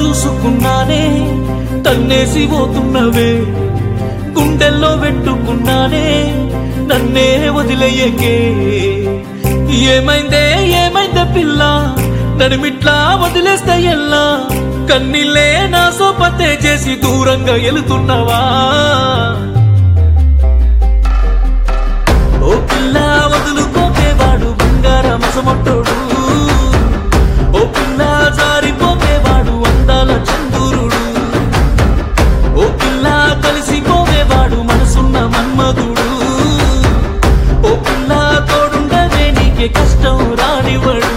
చూసుకున్నానే తన్నేసి పోతున్నవే గుండెల్లో పెట్టుకున్నానే నన్నే వదిలేయకే ఏమైందే ఏమైందే పిల్ల నడిమిట్లా వదిలేస్తే ఎల్లా కన్నీళ్ళే నా సోపతే చేసి దూరంగా వెళుతున్నవా ఓ పిల్ల వదులుకోకేవాడు బంగారం అసమొట్టోడు ఓ పిల్ల జారిపోకేవాడు అందాల చందూరుడు ఓ పిల్ల కలిసిపోవేవాడు మనసున్న మన్మధుడు ఓ పిల్ల తోడుండవే నీకే కష్టం రానివ్వడు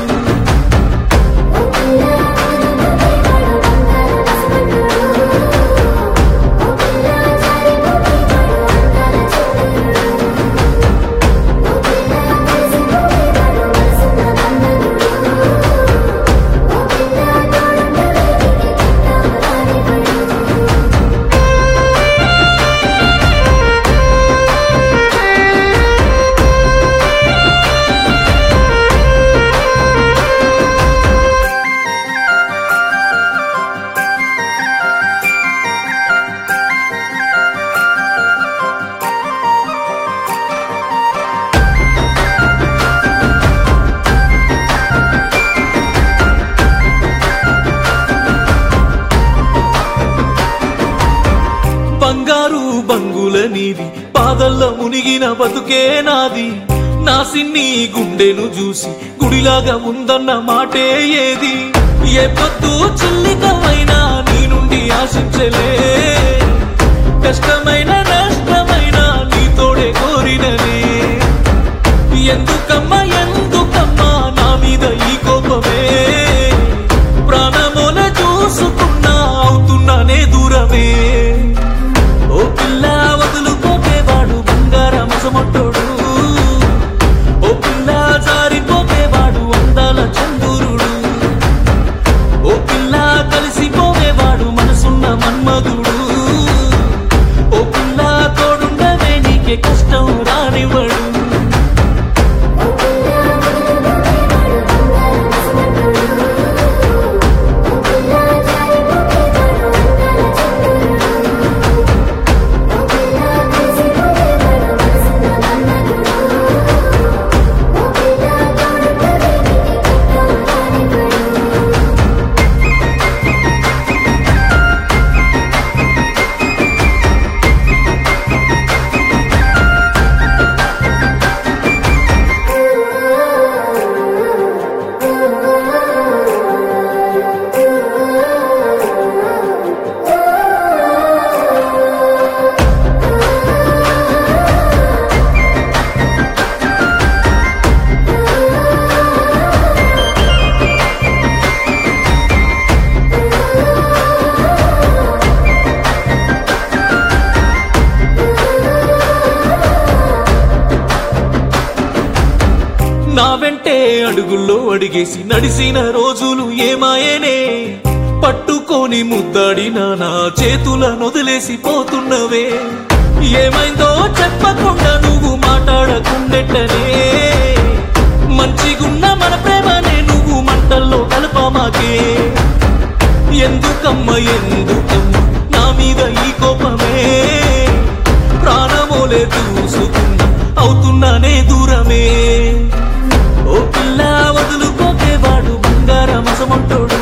బంగారు బంగుల నీది పాదల్లో మునిగిన బతుకే నాది నా సిన్ని గుండెను చూసి గుడిలాగా ఉందన్న మాటే ఏది ఏ పొద్దు చిల్లికమైనా నీ నుండి ఆశించలే కష్టమైన నష్టమైన నీ తోడే కోరిననే ఎందుకమ్మా ఎందుకమ్మా నా మీద ఈ కోపమే ప్రాణముల చూసుకున్నా అవుతున్నానే దూరమే ఓ పిల్ల వదులుకోకేవాడు బంగారం సమొట్టోడు ఓ పిల్ల జారిపోకేవాడు అందాల చందూరుడు ఓ పిల్ల కలిసిపోవేవాడు మనసున్న మన్మధుడు ఓ పిల్ల తోడుండవే నీకే కష్టం రానివ్వడు నా వెంటే అడుగుల్లో అడిగేసి నడిసిన రోజులు ఏమాయేనే పట్టుకొని ముద్దాడిన నా చేతుల నొదిలేసి పోతున్నవే ఏమైందో చెప్పకుండా నువ్వు మాట్లాడకుండెట్టనే మంచిగున్న మన ప్రేమనే నువ్వు మంటల్లో కలపమాకే ఎందుకమ్మ ఎందుకమ్మ నా మీద ఈ కోపమే ప్రాణమోలే దూసుకున్నా అవుతున్నానే దూరమే ఓ పిల్ల వదులుకోకేవాడు బంగారం అసమంటోడు